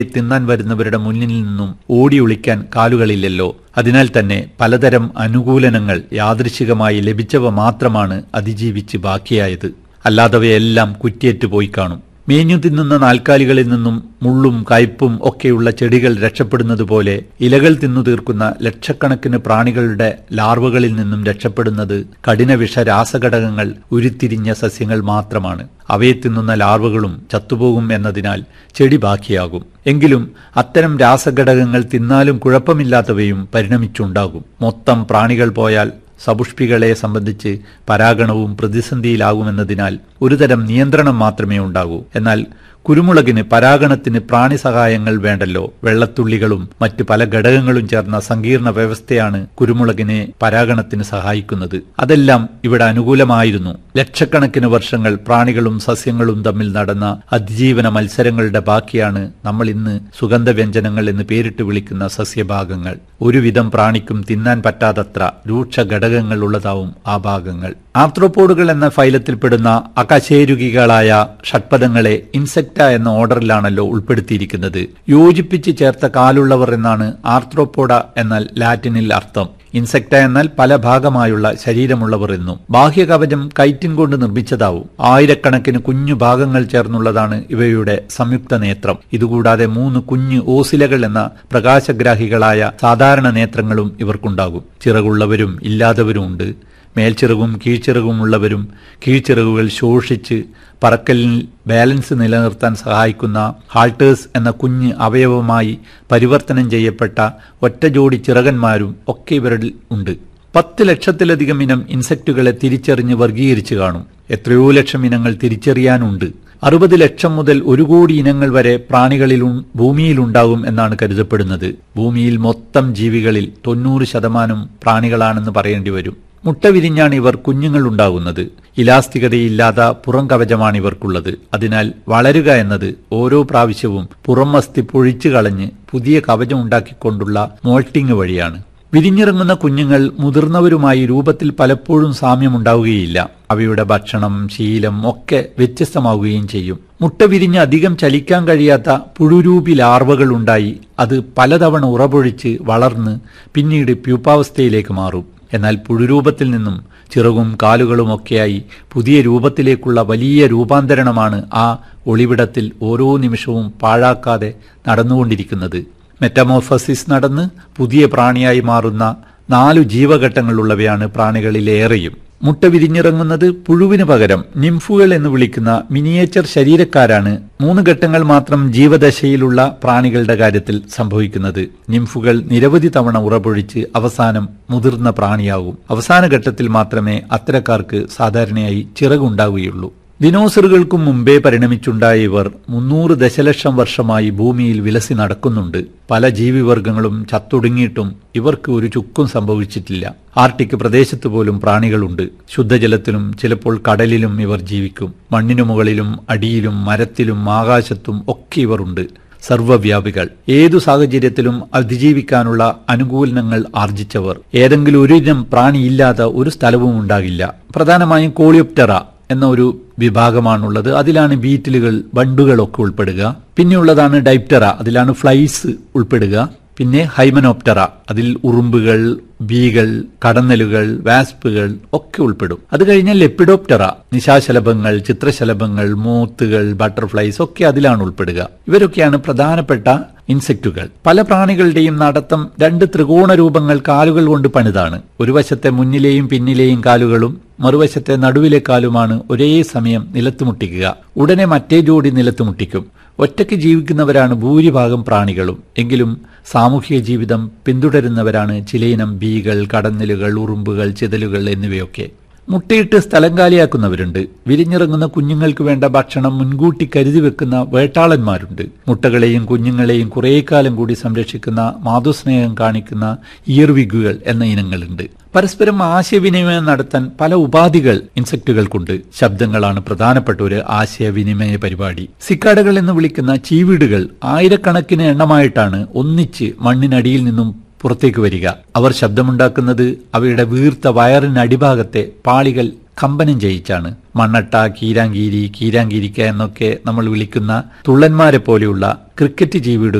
തിന്നാൻ വരുന്നവരുടെ മുന്നിൽ നിന്നും ഓടി ഒളിക്കാൻ കാലുകളില്ലല്ലോ അതിനാൽ തന്നെ പലതരം അനുകൂലനങ്ങൾ യാദൃശികമായി ലഭിച്ചവ മാത്രമാണ് അതിജീവിച്ച് ബാക്കിയായത് അല്ലാത്തവയെല്ലാം കുറ്റിയേറ്റ് പോയി കാണും മേഞ്ഞു തിന്നുന്ന നാൽക്കാലികളിൽ നിന്നും മുള്ളും കയ്പും ഒക്കെയുള്ള ചെടികൾ രക്ഷപ്പെടുന്നതുപോലെ ഇലകൾ തിന്നു തീർക്കുന്ന ലക്ഷക്കണക്കിന് പ്രാണികളുടെ ലാർവകളിൽ നിന്നും രക്ഷപ്പെടുന്നത് കഠിനവിഷ രാസഘടകങ്ങൾ ഉരുത്തിരിഞ്ഞ സസ്യങ്ങൾ മാത്രമാണ് അവയെ തിന്നുന്ന ലാർവകളും ചത്തുപോകും എന്നതിനാൽ ചെടി ബാക്കിയാകും എങ്കിലും അത്തരം രാസഘടകങ്ങൾ തിന്നാലും കുഴപ്പമില്ലാത്തവയും പരിണമിച്ചുണ്ടാകും മൊത്തം പ്രാണികൾ പോയാൽ സപുഷ്പികളെ സംബന്ധിച്ച് പരാഗണവും പ്രതിസന്ധിയിലാകുമെന്നതിനാൽ ഒരുതരം നിയന്ത്രണം മാത്രമേ ഉണ്ടാകൂ എന്നാൽ കുരുമുളകിന് പരാഗണത്തിന് പ്രാണി സഹായങ്ങൾ വേണ്ടല്ലോ വെള്ളത്തുള്ളികളും മറ്റ് പല ഘടകങ്ങളും ചേർന്ന സങ്കീർണ വ്യവസ്ഥയാണ് കുരുമുളകിനെ പരാഗണത്തിന് സഹായിക്കുന്നത് അതെല്ലാം ഇവിടെ അനുകൂലമായിരുന്നു ലക്ഷക്കണക്കിന് വർഷങ്ങൾ പ്രാണികളും സസ്യങ്ങളും തമ്മിൽ നടന്ന അതിജീവന മത്സരങ്ങളുടെ ബാക്കിയാണ് നമ്മൾ ഇന്ന് സുഗന്ധവ്യഞ്ജനങ്ങൾ എന്ന് പേരിട്ട് വിളിക്കുന്ന സസ്യഭാഗങ്ങൾ ഒരുവിധം പ്രാണിക്കും തിന്നാൻ പറ്റാതത്ര രൂക്ഷ ഘടകങ്ങൾ ഉള്ളതാവും ആ ഭാഗങ്ങൾ ആർത്രോപോഡുകൾ എന്ന ഫൈലത്തിൽപ്പെടുന്ന അകശേരുകികളായ ഷഡ്പദങ്ങളെ ഇൻസെക്ട എന്ന ഓർഡറിലാണല്ലോ ഉൾപ്പെടുത്തിയിരിക്കുന്നത് യോജിപ്പിച്ച് ചേർത്ത കാലുള്ളവർ എന്നാണ് ആർത്രോപോഡ എന്നാൽ ലാറ്റിനിൽ അർത്ഥം ഇൻസെക്ട എന്നാൽ പല ഭാഗമായുള്ള ശരീരമുള്ളവർ എന്നും ബാഹ്യകവചം കൈറ്റിൻ കൊണ്ട് നിർമ്മിച്ചതാവും ആയിരക്കണക്കിന് കുഞ്ഞു ഭാഗങ്ങൾ ചേർന്നുള്ളതാണ് ഇവയുടെ സംയുക്ത നേത്രം ഇതുകൂടാതെ മൂന്ന് കുഞ്ഞു ഓസിലകൾ എന്ന പ്രകാശഗ്രാഹികളായ സാധാരണ നേത്രങ്ങളും ഇവർക്കുണ്ടാകും ചിറകുള്ളവരും ഇല്ലാത്തവരും ഉണ്ട് മേൽച്ചിറകും കീഴ്ച്ചിറകും ഉള്ളവരും കീഴ്ച്ചിറകുകൾ ശോഷിച്ച് പറക്കലിൽ ബാലൻസ് നിലനിർത്താൻ സഹായിക്കുന്ന ഹാൾട്ടേഴ്സ് എന്ന കുഞ്ഞ് അവയവമായി പരിവർത്തനം ചെയ്യപ്പെട്ട ഒറ്റ ജോഡി ചിറകന്മാരും ഒക്കെ ഇവരിൽ ഉണ്ട് പത്ത് ലക്ഷത്തിലധികം ഇനം ഇൻസെക്റ്റുകളെ തിരിച്ചറിഞ്ഞ് വർഗീകരിച്ചു കാണും എത്രയോ ലക്ഷം ഇനങ്ങൾ തിരിച്ചറിയാനുണ്ട് അറുപത് ലക്ഷം മുതൽ ഒരു കോടി ഇനങ്ങൾ വരെ പ്രാണികളിൽ ഭൂമിയിലുണ്ടാകും എന്നാണ് കരുതപ്പെടുന്നത് ഭൂമിയിൽ മൊത്തം ജീവികളിൽ തൊണ്ണൂറ് ശതമാനം പ്രാണികളാണെന്ന് പറയേണ്ടി വരും മുട്ട വിരിഞ്ഞാണ് ഇവർ കുഞ്ഞുങ്ങൾ ഉണ്ടാകുന്നത് ഇലാസ്തികതയില്ലാത്ത പുറം കവചമാണ് ഇവർക്കുള്ളത് അതിനാൽ വളരുക എന്നത് ഓരോ പ്രാവശ്യവും പുറം അസ്ഥി പൊഴിച്ചു കളഞ്ഞ് പുതിയ കവചം ഉണ്ടാക്കിക്കൊണ്ടുള്ള മോൾട്ടിംഗ് വഴിയാണ് വിരിഞ്ഞിറങ്ങുന്ന കുഞ്ഞുങ്ങൾ മുതിർന്നവരുമായി രൂപത്തിൽ പലപ്പോഴും സാമ്യമുണ്ടാവുകയില്ല അവയുടെ ഭക്ഷണം ശീലം ഒക്കെ വ്യത്യസ്തമാവുകയും ചെയ്യും മുട്ട വിരിഞ്ഞ് അധികം ചലിക്കാൻ കഴിയാത്ത പുഴുരൂപി ലാർവകൾ ഉണ്ടായി അത് പലതവണ ഉറപൊഴിച്ച് വളർന്ന് പിന്നീട് പ്യൂപ്പാവസ്ഥയിലേക്ക് മാറും എന്നാൽ പുഴുരൂപത്തിൽ നിന്നും ചിറകും കാലുകളുമൊക്കെയായി പുതിയ രൂപത്തിലേക്കുള്ള വലിയ രൂപാന്തരണമാണ് ആ ഒളിവിടത്തിൽ ഓരോ നിമിഷവും പാഴാക്കാതെ നടന്നുകൊണ്ടിരിക്കുന്നത് മെറ്റമോർഫസിസ് നടന്ന് പുതിയ പ്രാണിയായി മാറുന്ന നാലു ജീവഘട്ടങ്ങളുള്ളവയാണ് പ്രാണികളിലേറെയും മുട്ട വിരിഞ്ഞിറങ്ങുന്നത് പുഴുവിന് പകരം നിംഫുകൾ എന്ന് വിളിക്കുന്ന മിനിയേച്ചർ ശരീരക്കാരാണ് മൂന്ന് ഘട്ടങ്ങൾ മാത്രം ജീവദശയിലുള്ള പ്രാണികളുടെ കാര്യത്തിൽ സംഭവിക്കുന്നത് നിംഫുകൾ നിരവധി തവണ ഉറപൊഴിച്ച് അവസാനം മുതിർന്ന പ്രാണിയാകും അവസാന ഘട്ടത്തിൽ മാത്രമേ അത്തരക്കാർക്ക് സാധാരണയായി ചിറകുണ്ടാവുകയുള്ളൂ ദിനോസറുകൾക്കും മുമ്പേ പരിണമിച്ചുണ്ടായ ഇവർ മുന്നൂറ് ദശലക്ഷം വർഷമായി ഭൂമിയിൽ വിലസി നടക്കുന്നുണ്ട് പല ജീവിവർഗങ്ങളും ചത്തൊടുങ്ങിയിട്ടും ഇവർക്ക് ഒരു ചുക്കും സംഭവിച്ചിട്ടില്ല ആർട്ടിക് പ്രദേശത്ത് പോലും പ്രാണികളുണ്ട് ശുദ്ധജലത്തിലും ചിലപ്പോൾ കടലിലും ഇവർ ജീവിക്കും മണ്ണിനു മുകളിലും അടിയിലും മരത്തിലും ആകാശത്തും ഒക്കെ ഇവർ ഉണ്ട് സർവ്വവ്യാപികൾ ഏതു സാഹചര്യത്തിലും അതിജീവിക്കാനുള്ള അനുകൂലനങ്ങൾ ആർജിച്ചവർ ഏതെങ്കിലും ഒരു ഇനം പ്രാണിയില്ലാത്ത ഒരു സ്ഥലവും ഉണ്ടാകില്ല പ്രധാനമായും കോളിയോപ്റ്ററ എന്ന ഒരു വിഭാഗമാണുള്ളത് അതിലാണ് ബീറ്റിലുകൾ ബണ്ടുകളൊക്കെ ഉൾപ്പെടുക പിന്നെയുള്ളതാണ് ഡൈപ്റ്ററ അതിലാണ് ഫ്ലൈസ് ഉൾപ്പെടുക പിന്നെ ഹൈമനോപ്റ്ററ അതിൽ ഉറുമ്പുകൾ ബീകൾ കടന്നലുകൾ വാസ്പുകൾ ഒക്കെ ഉൾപ്പെടും അത് കഴിഞ്ഞാൽ ലെപ്പിഡോപ്റ്ററ നിശാശലഭങ്ങൾ ചിത്രശലഭങ്ങൾ മൂത്തുകൾ ബട്ടർഫ്ലൈസ് ഒക്കെ അതിലാണ് ഉൾപ്പെടുക ഇവരൊക്കെയാണ് പ്രധാനപ്പെട്ട ഇൻസെക്റ്റുകൾ പല പ്രാണികളുടെയും നടത്തം രണ്ട് ത്രികോണ രൂപങ്ങൾ കാലുകൾ കൊണ്ട് പണിതാണ് ഒരു വശത്തെ മുന്നിലെയും പിന്നിലെയും കാലുകളും മറുവശത്തെ നടുവിലെ കാലുമാണ് ഒരേ സമയം നിലത്തുമുട്ടിക്കുക ഉടനെ മറ്റേ ജോഡി നിലത്തുമുട്ടിക്കും ഒറ്റയ്ക്ക് ജീവിക്കുന്നവരാണ് ഭൂരിഭാഗം പ്രാണികളും എങ്കിലും സാമൂഹിക ജീവിതം പിന്തുടരുന്നവരാണ് ചിലയിനം ബീകൾ കടന്നലുകൾ ഉറുമ്പുകൾ ചിതലുകൾ എന്നിവയൊക്കെ മുട്ടയിട്ട് സ്ഥലം കാലിയാക്കുന്നവരുണ്ട് വിരിഞ്ഞിറങ്ങുന്ന കുഞ്ഞുങ്ങൾക്ക് വേണ്ട ഭക്ഷണം മുൻകൂട്ടി കരുതി വെക്കുന്ന വേട്ടാളന്മാരുണ്ട് മുട്ടകളെയും കുഞ്ഞുങ്ങളെയും കുറേ കാലം കൂടി സംരക്ഷിക്കുന്ന മാതൃസ്നേഹം കാണിക്കുന്ന ഇയർവിഗുകൾ എന്ന ഇനങ്ങളുണ്ട് പരസ്പരം ആശയവിനിമയം നടത്താൻ പല ഉപാധികൾ ഇൻസെക്റ്റുകൾക്കുണ്ട് ശബ്ദങ്ങളാണ് പ്രധാനപ്പെട്ട ഒരു ആശയവിനിമയ പരിപാടി സിക്കാഡകൾ എന്ന് വിളിക്കുന്ന ചീവീടുകൾ ആയിരക്കണക്കിന് എണ്ണമായിട്ടാണ് ഒന്നിച്ച് മണ്ണിനടിയിൽ നിന്നും പുറത്തേക്ക് വരിക അവർ ശബ്ദമുണ്ടാക്കുന്നത് അവയുടെ വീർത്ത വയറിനടിഭാഗത്തെ പാളികൾ കമ്പനം ചെയ്യിച്ചാണ് മണ്ണട്ട കീരാങ്കീരി കീരാങ്കീരിക്ക എന്നൊക്കെ നമ്മൾ വിളിക്കുന്ന തുള്ളന്മാരെ പോലെയുള്ള ക്രിക്കറ്റ് ജീവിയുടെ